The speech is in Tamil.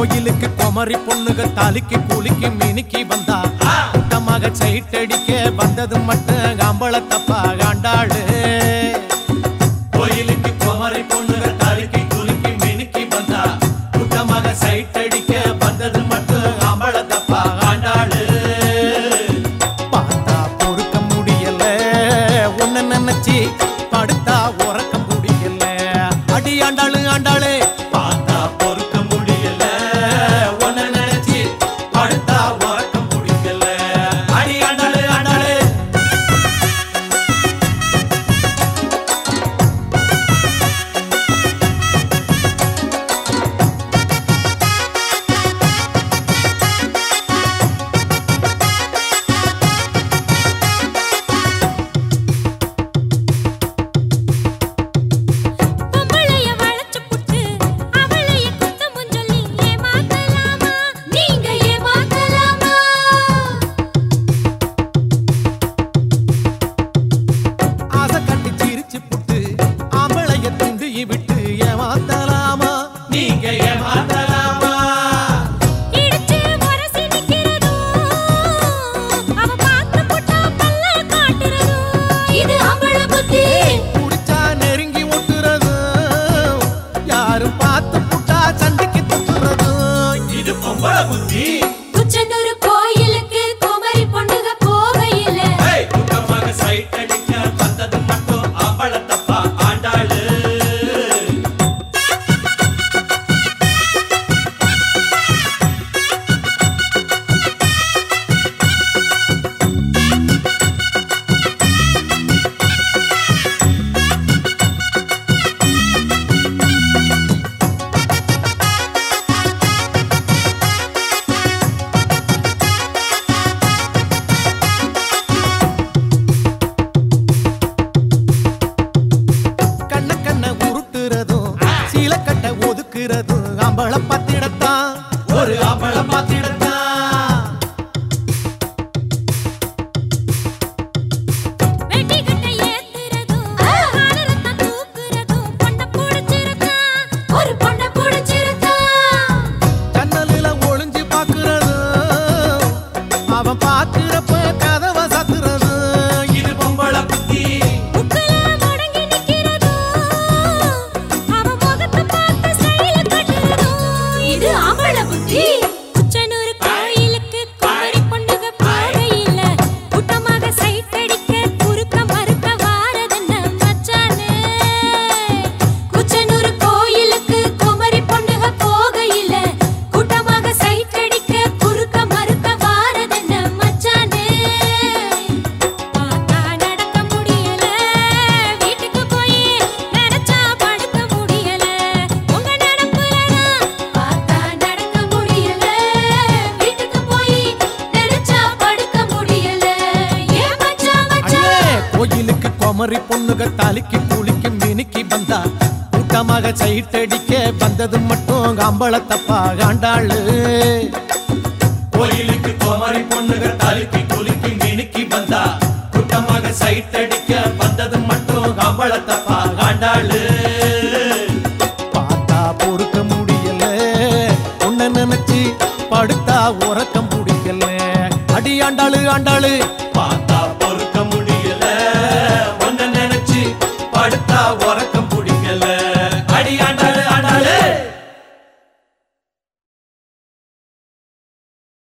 கோயிலுக்கு குமரி பொண்ணுக தாலிக்கு கூலிக்கு மினுக்கி வந்தா கூட்டமாக சைட்டடிக்க வந்தது மட்டும் அம்பள தப்பா காண்டாளு கோயிலுக்கு குமரி பொண்ணுக தாலிக்கு கூலிக்கு மினுக்கி வந்தா கூட்டமாக சைட்டடிக்க வந்தது மட்டும் அம்பள தப்பா காண்டாளு பார்த்தா பொறுக்க முடியல உன்னை நினைச்சு படுத்தா உறக்க முடியல அடி ஆண்டாளு ஆண்டாளு பார்த்தா பொறுக்க முடியல உன்னை நினைச்சு படுத்தா உறக்க முடியல அடி ஆண்டாளு ஆண்டாளு பொம்பளைய வளைச்சு புட்டு அவளைய குத்தமும் சொல்லி ஏமாத்தலாமா நீங்க ஏமாத்தலாமா ஆசை கட்டி சிரிச்சு புட்டு ஆம்பளைய துண்டு விட்டு ஏமாத்தலாமா நீங்க ஏமாத்தலாமா இடிச்சு முரசி நிக்கிறதும் அவ பார்த்து புட்டா பல்ல காட்டுறதும் இது அம்பள புத்தி புடிச்சா நெருங்கி ஒட்டுறதும் யாரும் பார்த்து புட்டா சண்டைக்கு துப்புறதும் இது பொம்பளை புத்தி குச்சனூர் கோயிலுக்கு குமரி பொண்ணுக போகையில ஏய், கூட்டமாக சைட் அடிக்க வந்தது மட்டும் ஆம்பளை தப்பா ஆண்டாளு கண்ண கண்ண உருட்டுறதும் சீலக்கட்ட ஒதுக்குறதும் அம்பள பத்திடத்தான் ஒரு அம்பள பத்திடத்தான் வெட்டி கட்ட ஏத்துறதும் ஆனரத்தம் தூக்குறதும் பொண்ண புடிச்சிருக்கா ஒரு பொண்ண புடிச்சிருக்கா ஜன்னலில ஒளிஞ்சு பாக்குறதும் அவன் பாக்குறப்ப கதவை சாத்துறதும் இது பொம்பள புத்தி முக்குல முடங்கி நிக்கிறதும் அவ முகத்தை பார்த்து ஸ்டைல கட்டுறதும் இது ஆம்பள புத்தி குச்சனூர் கோயிலுக்கு குமரி பொண்ணுக போகையில கூட்டமாக சைட் அடிக்க குறுக்க மறுக்க வாரதென்ன மச்சானே குச்சனூர் கோயிலுக்கு குமரி பொண்ணுக போகையில கூட்டமாக சைட் அடிக்க குறுக்க மறுக்க வாரதென்ன மச்சானே பார்த்தா நடக்க முடியல வீட்டுக்கு போய் நினைச்சா படுக்க முடியல உங்க நடப்புலதான் பார்த்தா நடக்க முடியல வீட்டுக்கு போய் நினைச்சா படுக்க முடியல ஏன் மச்சான் மச்சான் அண்ணே கோயிலுக்கு குமரி பொண்ணுக தாலிக்கு கூலிக்கு மினுக்கி வந்தா கூட்டமாக சைட்டடிக்க வந்தது மட்டும் அம்பள தப்பா காண்டாளு கோயிலுக்கு குமரி பொண்ணுக தாலிக்கு கூலிக்கு மினுக்கி வந்தா கூட்டமாக சைட்டடிக்க வந்தது மட்டும் அம்பள தப்பா காண்டாளு பார்த்தா பொறுக்க முடியல உன்னை நினைச்சு படுத்தா உறக்க முடியல அடி ஆண்டாளு ஆண்டாளு